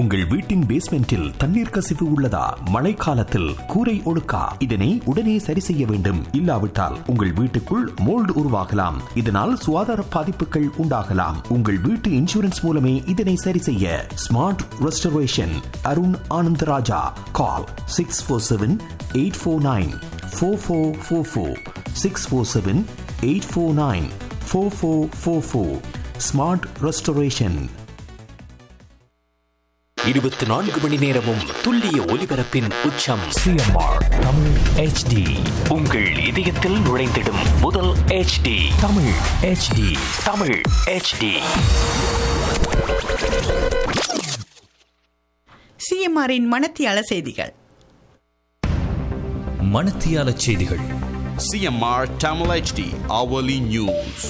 உங்கள் வீட்டின் பேஸ்மெண்டில் தண்ணீர் கசிவு உள்ளதா மழைக்காலத்தில் கூரை ஒழுக்கா இதனை உடனே சரி செய்ய வேண்டும் இல்லாவிட்டால் உங்கள் வீட்டுக்குள் மோல்டு உருவாகலாம் இதனால் சுகாதார பாதிப்புகள் உண்டாகலாம் உங்கள் வீட்டு இன்சூரன்ஸ் மூலமே இதனை சரி செய்ய smart restoration Arun Anandaraja call six four seven eight four nine four four four four six four seven eight four nine four four four four smart restoration இருபத்தி நான்கு மணி நேரமும் துல்லிய ஒலிபரப்பின் உச்சம் சிஎம்ஆர் தமிழ் ஹெச்டி உங்கள் இதயத்தில் நுழைந்திடும் முதல் HD Tamil HD Tamil HD சிஎம்ஆரின் மனத்தியால செய்திகள் மணத்தியால செய்திகள் CMR Tamil HD hourly news.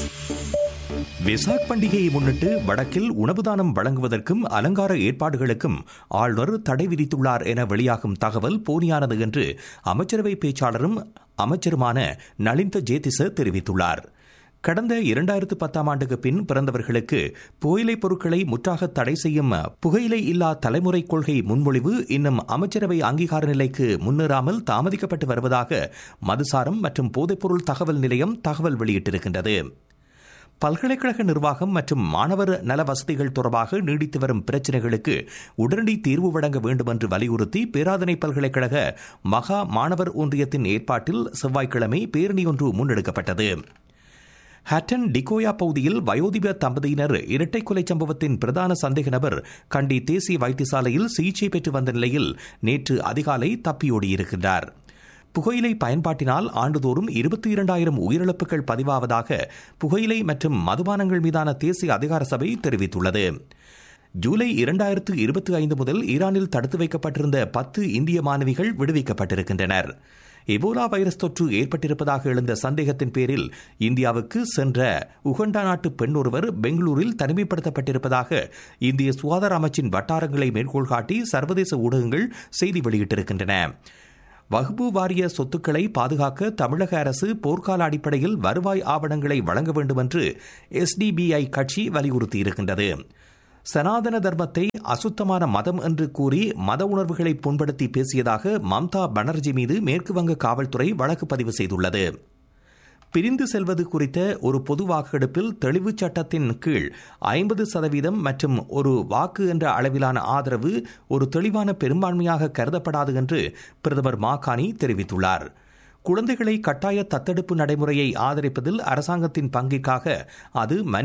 Vesak பண்டிகையை முன்னிட்டு வடக்கில் உணவு தானம் வழங்குவதற்கும் அலங்கார ஏற்பாடுகளுக்கும் ஆளுநர் தடை விதித்துள்ளார் என வெளியாகும் தகவல் போலியானது என்று அமைச்சரவை பேச்சாளரும் அமைச்சருமான நளிந்த ஜேதிச தெரிவித்துள்ளார் கடந்த இரண்டாயிரத்து பத்தாம் ஆண்டுக்கு பின் பிறந்தவர்களுக்கு புகையிலை பொருட்களை முற்றாக தடை செய்யும் புகையிலை இல்லா தலைமுறை கொள்கை முன்மொழிவு இன்னும் அமைச்சரவை அங்கீகார நிலைக்கு முன்னேறாமல் தாமதிக்கப்பட்டு வருவதாக மதுசாரம் மற்றும் போதைப்பொருள் தகவல் நிலையம் தகவல் வெளியிட்டிருக்கின்றது பல்கலைக்கழக நிர்வாகம் மற்றும் மாணவர் நல வசதிகள் தொடர்பாக நீடித்து வரும் பிரச்சினைகளுக்கு உடனடி தீர்வு வழங்க வேண்டும் என்று வலியுறுத்தி பேராதனை பல்கலைக்கழக மகா மாணவர் ஒன்றியத்தின் ஏற்பாட்டில் செவ்வாய்க்கிழமை பேரணி ஒன்று முன்னெடுக்கப்பட்டது ஹட்டன் டிகோயா பகுதியில் வயோதிப தம்பதியினர் இரட்டை கொலை சம்பவத்தின் பிரதான சந்தேக நபர் கண்டி தேசிய வைத்தியசாலையில் சிகிச்சை பெற்று வந்த நிலையில் நேற்று அதிகாலை தப்பியோடியிருக்கின்றார் புகையிலை பயன்பாட்டினால் ஆண்டுதோறும் இருபத்தி இரண்டாயிரம் உயிரிழப்புகள் பதிவாவதாக புகையிலை மற்றும் மதுபானங்கள் மீதான தேசிய அதிகார சபை தெரிவித்துள்ளது ஜூலை இரண்டாயிரத்து இருபத்தி ஐந்து முதல் ஈரானில் தடுத்து வைக்கப்பட்டிருந்த பத்து இந்திய மாணவிகள் விடுவிக்கப்பட்டிருக்கின்றனர் எபோலா வைரஸ் தொற்று ஏற்பட்டிருப்பதாக எழுந்த சந்தேகத்தின் பேரில் இந்தியாவுக்கு சென்ற உகண்டா நாட்டு பெண் ஒருவர் பெங்களூரில் தனிமைப்படுத்தப்பட்டிருப்பதாக இந்திய சுகாதார அமைச்சின் வட்டாரங்களை மேற்கோள் காட்டி சர்வதேச ஊடகங்கள் செய்தி வெளியிட்டிருக்கின்றன வகுப்பு வாரிய சொத்துக்களை பாதுகாக்க தமிழக அரசு போர்க்கால அடிப்படையில் வருவாய் ஆவணங்களை வழங்க வேண்டும் என்று எஸ்டிபிஐ கட்சி வலியுறுத்தியிருக்கின்றது சனாதன தர்மத்தை அசுத்தமான மதம் என்று கூறி மத உணர்வுகளை புண்படுத்தி பேசியதாக மம்தா பானர்ஜி மீது மேற்குவங்க காவல்துறை வழக்கு பதிவு செய்துள்ளது பிரிந்து செல்வது குறித்த ஒரு பொது வாக்கெடுப்பில் தெளிவுச் சட்டத்தின் கீழ் ஐம்பது சதவீதம் மற்றும் ஒரு வாக்கு என்ற அளவிலான ஆதரவு ஒரு தெளிவான பெரும்பான்மையாக கருதப்படாது என்று பிரதமர் மாகாணி தெரிவித்துள்ளார் குழந்தைகளை கட்டாய தத்தெடுப்பு நடைமுறையை ஆதரிப்பதில் அரசாங்கத்தின் பங்கிற்காக அது